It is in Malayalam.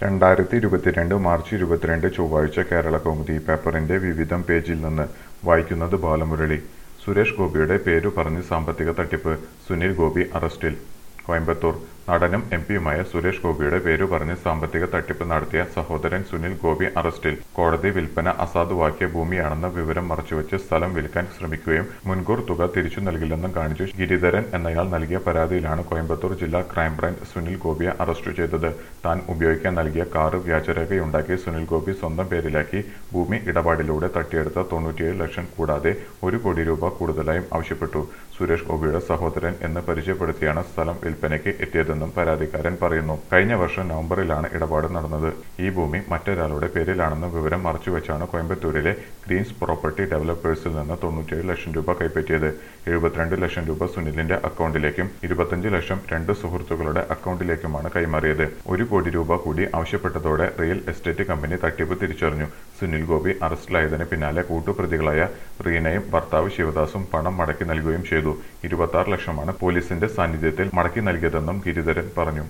രണ്ടായിരത്തി ഇരുപത്തിരണ്ട് മാർച്ച് ഇരുപത്തിരണ്ട് ചൊവ്വാഴ്ച കേരള കൗമുദി പേപ്പറിന്റെ വിവിധം പേജിൽ നിന്ന് വായിക്കുന്നത് ബാലമുരളി സുരേഷ് ഗോപിയുടെ പേരു പറഞ്ഞ് സാമ്പത്തിക തട്ടിപ്പ് സുനിൽ ഗോപി അറസ്റ്റിൽ കോയമ്പത്തൂർ നടനും എം പിയുമായ സുരേഷ് ഗോപിയുടെ പേരു പറഞ്ഞ് സാമ്പത്തിക തട്ടിപ്പ് നടത്തിയ സഹോദരൻ സുനിൽ ഗോപി അറസ്റ്റിൽ കോടതി വിൽപ്പന അസാധുവാക്കിയ ഭൂമിയാണെന്ന വിവരം മറച്ചുവെച്ച് സ്ഥലം വിൽക്കാൻ ശ്രമിക്കുകയും മുൻകൂർ തുക തിരിച്ചു നൽകില്ലെന്നും കാണിച്ചു ഗിരിധരൻ എന്നയാൾ നൽകിയ പരാതിയിലാണ് കോയമ്പത്തൂർ ജില്ലാ ക്രൈംബ്രാഞ്ച് സുനിൽ ഗോപിയെ അറസ്റ്റ് ചെയ്തത് താൻ ഉപയോഗിക്കാൻ നൽകിയ കാറ് വ്യാജരേഖയുണ്ടാക്കി സുനിൽ ഗോപി സ്വന്തം പേരിലാക്കി ഭൂമി ഇടപാടിലൂടെ തട്ടിയെടുത്ത തൊണ്ണൂറ്റിയേഴ് ലക്ഷം കൂടാതെ ഒരു കോടി രൂപ കൂടുതലായും ആവശ്യപ്പെട്ടു സുരേഷ് ഗോപിയുടെ സഹോദരൻ എന്ന് പരിചയപ്പെടുത്തിയാണ് സ്ഥലം വിൽപ്പനയ്ക്ക് എത്തിയതെന്നും പരാതിക്കാരൻ പറയുന്നു കഴിഞ്ഞ വർഷം നവംബറിലാണ് ഇടപാട് നടന്നത് ഈ ഭൂമി മറ്റൊരാളുടെ പേരിലാണെന്ന വിവരം മറച്ചുവെച്ചാണ് കോയമ്പത്തൂരിലെ ഗ്രീൻസ് പ്രോപ്പർട്ടി ഡെവലപ്പേഴ്സിൽ നിന്ന് തൊണ്ണൂറ്റിയേഴ് ലക്ഷം രൂപ കൈപ്പറ്റിയത് എഴുപത്തിരണ്ട് ലക്ഷം രൂപ സുനിലിന്റെ അക്കൗണ്ടിലേക്കും ഇരുപത്തഞ്ച് ലക്ഷം രണ്ട് സുഹൃത്തുക്കളുടെ അക്കൗണ്ടിലേക്കുമാണ് കൈമാറിയത് ഒരു കോടി രൂപ കൂടി ആവശ്യപ്പെട്ടതോടെ റിയൽ എസ്റ്റേറ്റ് കമ്പനി തട്ടിപ്പ് തിരിച്ചറിഞ്ഞു സുനിൽ ഗോപി അറസ്റ്റിലായതിന് പിന്നാലെ കൂട്ടുപ്രതികളായ റീനയും ഭർത്താവ് ശിവദാസും പണം മടക്കി നൽകുകയും ചെയ്തു ഇരുപത്തി ലക്ഷമാണ് പോലീസിന്റെ സാന്നിധ്യത്തിൽ മടക്കി നൽകിയതെന്നും ഗിരിധരൻ പറഞ്ഞു